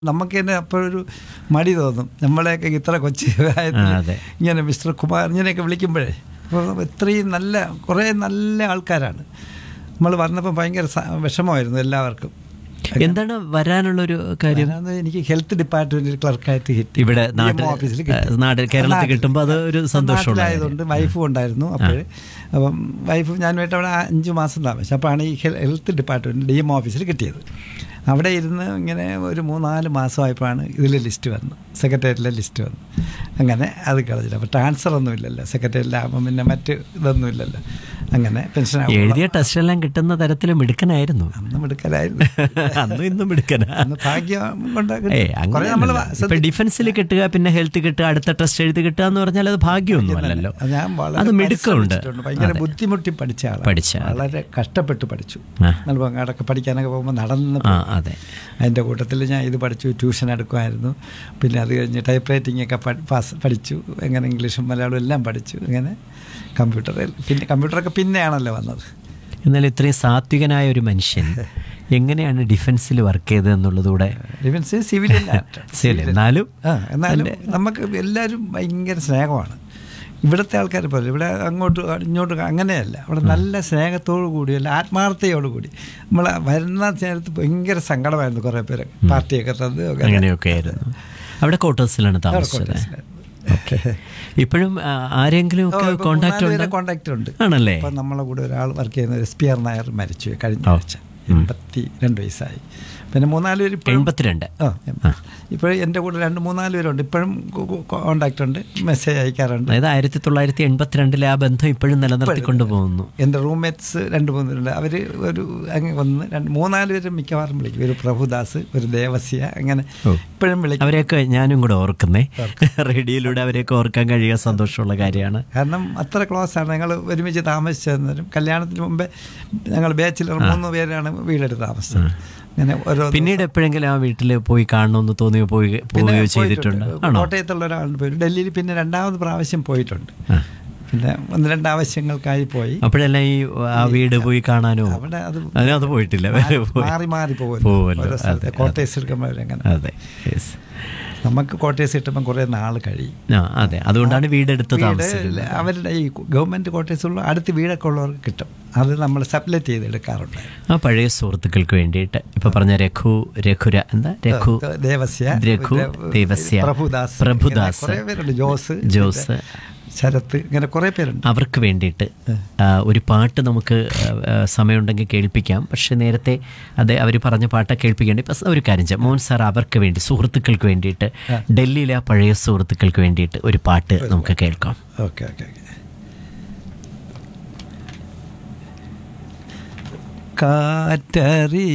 നമുക്ക് തന്നെ അപ്പോഴൊരു മടി തോന്നും നമ്മളെയൊക്കെ ഇത്ര കൊച്ചു പ്രായത്തിൽ ആ, അതെ. ഇങ്ങനെ മിസ്റ്റർ കുമാർ ഇങ്ങനെയൊക്കെ വിളിക്കുമ്പോഴേ അപ്പോൾ ഇത്രയും നല്ല കുറേ നല്ല ആൾക്കാരാണ് നമ്മൾ വന്നപ്പോൾ ഭയങ്കര സ- വിഷമമായിരുന്നു എല്ലാവർക്കും എന്താണ് വരാനുള്ളൊരു കാര്യം ഞാനന്ന് എനിക്ക് ഹെൽത്ത് ഡിപ്പാർട്ട്മെന്റിൽ ക്ലർക്കായിട്ട് കിട്ടി ഇവിടെ നാട്ടിൽ DMO ഓഫീസിൽ കിട്ടി. ഏഹ്, നാട്ടിൽ കേരളത്തിൽ നാട്ടിൽ. കിട്ടുമ്പോൾ അത് ഒരു സന്തോഷമുള്ള നാട്ടിലായതുകൊണ്ട് വൈഫും ഉണ്ടായിരുന്നു അപ്പോൾ അപ്പം വൈഫ് ഞാനുമായിട്ട് അവിടെ അഞ്ച് മാസം താമസിച്ചു അപ്പോഴാണ് ഈ ഹെൽ- ഹെൽത്ത് ഡിപ്പാർട്ട്മെൻറ്റ് ഡി എം ഓഫീസിൽ കിട്ടിയത് അവിടെ ഇരുന്ന് ഇങ്ങനെ ഒരു മൂന്നാല് മാസമായപ്പോഴാണ് ഇതിൽ ലിസ്റ്റ് വന്നു സെക്രട്ടേറിയറ്റിലെ ലിസ്റ്റ് വന്നു അങ്ങനെ അത് കളഞ്ഞില്ല അപ്പോൾ ട്രാൻസ്ഫർ ഒന്നും ഇല്ലല്ലോ സെക്രട്ടേറിയറ്റിലാകുമ്പോൾ പിന്നെ മറ്റ് ഇതൊന്നും ഇല്ലല്ലോ അങ്ങനെ പെൻഷൻ എഴുതിയ ടെസ്റ്റ് എല്ലാം കിട്ടുന്ന തരത്തിൽ മിടുക്കനായിരുന്നു അന്നും എടുക്കലായിരുന്നു അന്നും ഇന്നും മിടുക്കനാ അന്ന് ഭാഗ്യം കൊണ്ട് ഏ കുറേ നമ്മൾ ഇപ്പൊ ഡിഫൻസിൽ കിട്ടുക പിന്നെ ഹെൽത്ത് കിട്ടുക അടുത്ത ടെസ്റ്റ് എഴുതി കിട്ടുക എന്ന് പറഞ്ഞാൽ അത് ഭാഗ്യമൊന്നുമല്ലല്ലോ ഞാൻ വളരെ അത് മിടുക്കമുണ്ട് പരിശ്രമിച്ചിട്ടുണ്ട്. ഭയങ്കര അതെ. ബുദ്ധിമുട്ടി പഠിച്ച ആളാണ് പഠിച്ച ആള്. വളരെ കഷ്ടപ്പെട്ട് പഠിച്ചു ആ. നമ്മൾ അങ്ങോട്ടൊക്കെ പഠിക്കാനൊക്കെ പോകുമ്പോൾ നടന്ന് ആ പോകും. അതെ അതിൻ്റെ കൂട്ടത്തിൽ ഞാൻ ഇത് പഠിച്ചു ട്യൂഷൻ എടുക്കുമായിരുന്നു പിന്നെ അത് കഴിഞ്ഞ് ടൈപ്പ് റൈറ്റിംഗ് ഒക്കെ പഠി- പാസ് പഠിച്ചു എങ്ങനെ ഇംഗ്ലീഷും മലയാളവും എല്ലാം പഠിച്ചു ഇങ്ങനെ കമ്പ്യൂട്ടറിൽ പിന്നെ കമ്പ്യൂട്ടറൊക്കെ പിന്നെയാണല്ലോ വന്നത് എന്നാൽ ഇത്രയും സാത്വികനായ ഒരു മനുഷ്യൻ എങ്ങനെയാണ് ഡിഫൻസിൽ വർക്ക് ചെയ്തത് എന്നുള്ളതൂടെ ഡിഫൻസ് സിവിലിയൻ ശരി, എന്നാലും ആ എന്നാലും നമുക്ക് എല്ലാവരും ഭയങ്കര സ്നേഹമാണ് ഇവിടുത്തെ ആൾക്കാരെ പോലെ ഇവിടെ അങ്ങോട്ട് ഇങ്ങോട്ട് അങ്ങനെയല്ല അവിടെ നല്ല സ്നേഹത്തോടു കൂടി അല്ല ആത്മാർത്ഥതയോടു കൂടി നമ്മൾ വരുന്ന നേരത്ത് ഭയങ്കര സങ്കടമായിരുന്നു കുറേ പേര് പാർട്ടിയൊക്കെ തന്ന് ഒക്കെ. അങ്ങനെയൊക്കെ ആയിരുന്നു അവിടെ ക്വാർട്ടേഴ്സിലാണ് താമസിച്ചത് ഓക്കെ ഇപ്പോഴും ആ, ആരെങ്കിലും ഒക്കെ കോണ്ടാക്ട് ഉണ്ട് കോണ്ടാക്ട് ഉണ്ട് ആണല്ലേ അപ്പം നമ്മളെ കൂടെ ഒരാൾ വർക്ക് ചെയ്യുന്ന എസ് പി ആർ നായർ മരിച്ചു കഴിഞ്ഞ ഓ. ആഴ്ച എൺപത്തി രണ്ട് വയസ്സായി പിന്നെ മൂന്നാല് പേര് ഇപ്പോഴും എൺപത്തിരണ്ട് ആ ഇപ്പോഴും എൻ്റെ കൂടെ രണ്ട് മൂന്നാല് പേരുണ്ട് ഇപ്പോഴും കോണ്ടാക്ട് ഉണ്ട് മെസ്സേജ് അയക്കാറുണ്ട് അതായത് ആയിരത്തി തൊള്ളായിരത്തി എൺപത്തിരണ്ടിലെ ആ ബന്ധം ഇപ്പോഴും നിലനിർത്തിക്കൊണ്ട് പോകുന്നു എൻ്റെ റൂംമേറ്റ്സ് രണ്ട് മൂന്ന് പേരുണ്ട് അവർ ഒരു അങ്ങ് ഒന്ന് രണ്ട് മൂന്നാല് പേര് മിക്കവാറും വിളിക്കും ഒരു പ്രഭുദാസ് ഒരു ദേവസ്യ അങ്ങനെ ഓ. ഇപ്പോഴും വിളിക്കും അവരെയൊക്കെ ഞാനും കൂടെ ഓർക്കുന്നേ റേഡിയോയിലൂടെ അവരെയൊക്കെ ഓർക്കാൻ കഴിയുക സന്തോഷമുള്ള കാര്യമാണ് കാരണം അത്ര ക്ലോസ് ആണ് ഞങ്ങൾ ഒരുമിച്ച് താമസിച്ചതും കല്യാണത്തിന് മുമ്പേ ഞങ്ങൾ ബാച്ചിലർ മൂന്ന് പേരാണ് വീടെടുത്ത് താമസിച്ചത് അങ്ങനെ ഓരോ പിന്നീട് എപ്പോഴെങ്കിലും ആ വീട്ടിൽ പോയി കാണണമെന്ന് തോന്നിയോ പോയി പോവുകയോ ചെയ്തിട്ടുണ്ട് ആണോ കോട്ടയത്തുള്ള ഒരാളുണ്ട് പോയി ഡൽഹിയിൽ പിന്നെ രണ്ടാമത് പ്രാവശ്യം പോയിട്ടുണ്ട് ആ. പിന്നെ ഒന്ന് രണ്ട് ആവശ്യങ്ങൾക്കായി പോയി അപ്പോഴെല്ലാം ഈ ആ വീട് പോയി കാണാനോ അവിടെ അത് അതിന് അത് പോയിട്ടില്ല വേറെ പോയി മാറി മാറി പോവുമല്ലോ. പോകുമല്ലോ ഓരോ അതെ, സ്ഥലത്ത് അതെ. കോട്ടയസ് എടുക്കുമ്പോഴങ്ങനെ അതെ yes. നമുക്ക് കോട്ടയസ് കിട്ടുമ്പോൾ കുറേ നാൾ കഴിയും ആ അതെ അതുകൊണ്ടാണ് വീടെടുത്ത് വീട് താമസിക്കുന്നത് അവരുടെ ഈ ഗവൺമെൻറ് കോട്ടേഴ്സുള്ള അടുത്ത് വീടൊക്കെ ഉള്ളവർക്ക് കിട്ടും അത് നമ്മൾ സപ്ലറ്റ് ചെയ്ത് എടുക്കാറുണ്ട് ആ പഴയ സുഹൃത്തുക്കൾക്ക് വേണ്ടിയിട്ട് ഇപ്പൊ പറഞ്ഞ രഘു രഘുര എന്താ രഘു ദേവസ്യ രഘു ദേവസ്യ പ്രഭുദാസ് പ്രഭുദാസ് കുറേ പേരുണ്ട് ജോസ് ജോസ് ശരത്ത് ഇങ്ങനെ കുറേ പേരുണ്ട് അവർക്ക് വേണ്ടിയിട്ട് ആ, ഒരു പാട്ട് നമുക്ക് ആ, ആ, സമയമുണ്ടെങ്കിൽ കേൾപ്പിക്കാം പക്ഷെ നേരത്തെ അതെ അവർ പറഞ്ഞ പാട്ട് കേൾപ്പിക്കേണ്ടി ഇപ്പം ഒരു കാര്യം ചെയ്യാം മോഹൻ സാർ അവർക്ക് വേണ്ടി സുഹൃത്തുക്കൾക്ക് വേണ്ടിയിട്ട് ഡൽഹിയിലെ ആ പഴയ സുഹൃത്തുക്കൾക്ക് വേണ്ടിയിട്ട് ഒരു പാട്ട് നമുക്ക് കേൾക്കാം ഓക്കെ ഓക്കെ ഓക്കെ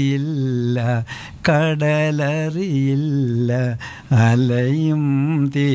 കാറ്ററിയില്ല കടലറിയില്ല അലയും തീ